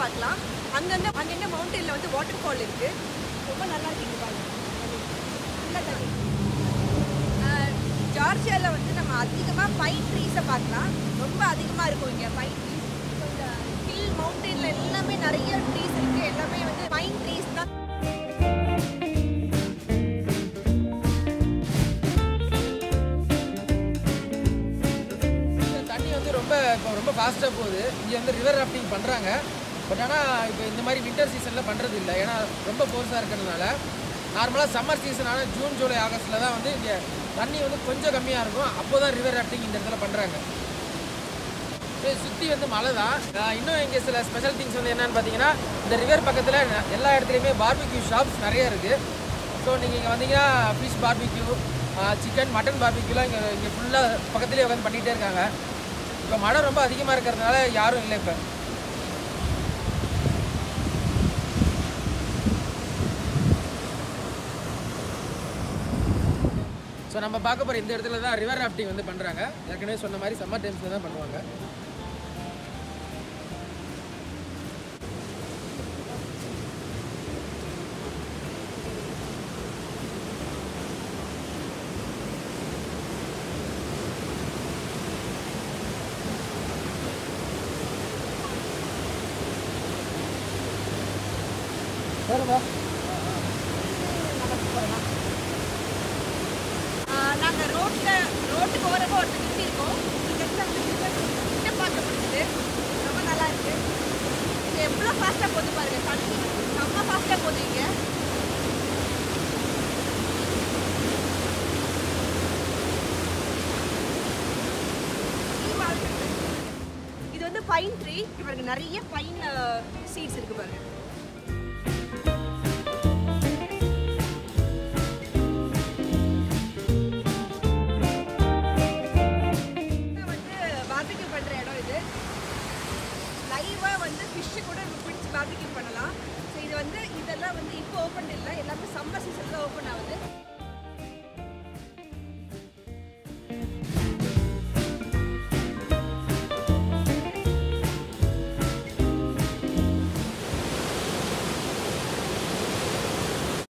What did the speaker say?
பார்க்கலாம் அங்கங்க அங்கங்க மவுண்டன்ல வந்து வாட்டர் ஃபால் இருக்கு ரொம்ப நல்லா இருக்கு இங்க பாருங்க நல்லா தண்ணி ஆஹ், ஜார்ஜியால வந்து நம்ம அதிகமா பைன் ட்ரீஸை பார்க்கலாம் ரொம்ப அதிகமா இருக்கும் இங்க பைன் ட்ரீஸ் இந்த ஹில் மவுண்டன்ல எல்லாமே நிறைய ட்ரீஸ் இருக்கு எல்லாமே வந்து பைன் ட்ரீஸ் தான் இந்த தண்ணி வந்து ரொம்ப இப்போ ரொம்ப ஃபாஸ்ட்டாக போகுது இங்கே வந்து ரிவர் ராஃப்டிங் பண்ணுறாங்க பட் ஆனால் இப்போ இந்த மாதிரி வின்டர் சீசனில் பண்ணுறது இல்லை ஏன்னா ரொம்ப ஃபோர்ஸாக இருக்கிறதுனால நார்மலாக சம்மர் சீசனான ஜூன் ஜூலை ஆகஸ்ட்டில் தான் வந்து இங்கே தண்ணி வந்து கொஞ்சம் கம்மியாக இருக்கும் அப்போ தான் ரிவர் ராஃப்டிங் இந்த இடத்துல பண்ணுறாங்க சுற்றி வந்து மலை தான் ஆஹ் இன்னும் இங்கே சில ஸ்பெஷல் திங்ஸ் வந்து என்னன்னு பார்த்தீங்கன்னா இந்த ரிவர் பக்கத்தில் எல்லா இடத்துலையுமே பார்பிக்யூ ஷாப்ஸ் நிறைய இருக்குது ஸோ நீங்கள் இங்கே வந்தீங்கன்னா ஃபிஷ் பார்பிக்யூ சிக்கன் மட்டன் பார்பிக்யூலாம் இங்கே இங்கே ஃபுல்லாக பக்கத்துலேயே உட்காந்து பண்ணிகிட்டே இருக்காங்க இப்போ மழை ரொம்ப அதிகமாக இருக்கிறதுனால யாரும் இல்லை இப்போ ஸோ நம்ம பார்க்க போகிற இந்த இடத்துல தான் ரிவர் ராஃப்டிங் வந்து பண்ணுறாங்க ஏற்கனவே சொன்ன மாதிரி சம்மர் டைம்ஸில் தான் பண்ணுவாங்க நாங்கள் ரோட்டில் ரோட்டுக்கு ஓரமாக ஒருத்தர் நிறுத்தி இருக்கோம் இந்த இடத்துல வந்து கிட்ட பார்க்க முடியுது ரொம்ப நல்லா இருக்கு இது எவ்வளோ ஃபாஸ்ட்டாக போகுது பாருங்க தண்ணி செம்ம ஃபாஸ்ட்டாக போகுது இங்கே இது வந்து பைன் ட்ரீ பாருங்க நிறைய பைன் சீட்ஸ் இருக்கு பாருங்க இது வந்து பார்பிக்யூ பண்ற இடம் இது லைவா வந்து ஃபிஷ் கூட நம்ம பிடிச்சி பார்பிக்யூ பண்ணலாம் ஸோ இது வந்து இதெல்லாம் வந்து இப்போ ஓப்பன் இல்லை எல்லாமே சம்மர் சீசன்ல ஓப்பன் ஆகுது